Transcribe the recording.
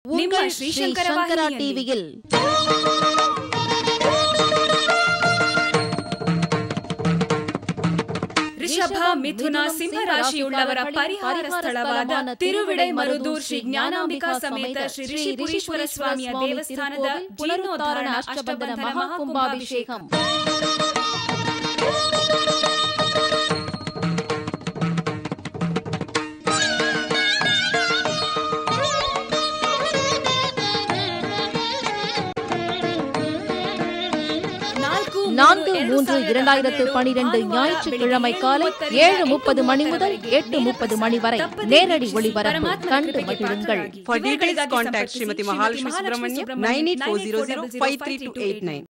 ನಿಮ್ಮ உங்கள் ಶ್ರೀ ஸ்ரீ ಶಂಕರ சங்கரா ವಾಹಿನಿಯಲ್ಲಿ. டிவியில் ರಿಷಭ ಮಿಥುನ ಸಿಂಹ ರಾಶಿಯುಳ್ಳವರ ಪರಿಹಾರ ಸ್ಥಳವಾದ ತಿರುವಿಡೈಮರುದೂರ್ ಶ್ರೀ ಜ್ಞಾನಾಂಬಿಕಾ ಸಮೇತ ಶ್ರೀ ರಿಷಿಪುರೀಶ್ವರ ಸ್ವಾಮಿಯ ದೇವಸ್ಥಾನದ ಜೀರ್ಣೋದ್ಧಾರಣ ಅಷ್ಟಬಂಧನ ಮಹಾಕುಂಭಾಭಿಷೇಕಂ நான்கு மூன்று இரண்டாயிரத்து பனிரெண்டு ஞாயிற்றுக்கிழமை காலை ஏழு முப்பது மணி முதல் எட்டு முப்பது மணி வரை நேரடி ஒளிபரப்பு கண்டு மகிழுங்கள் For details, contact Srimati Mahalakshmi Subramaniam, 98400 53289.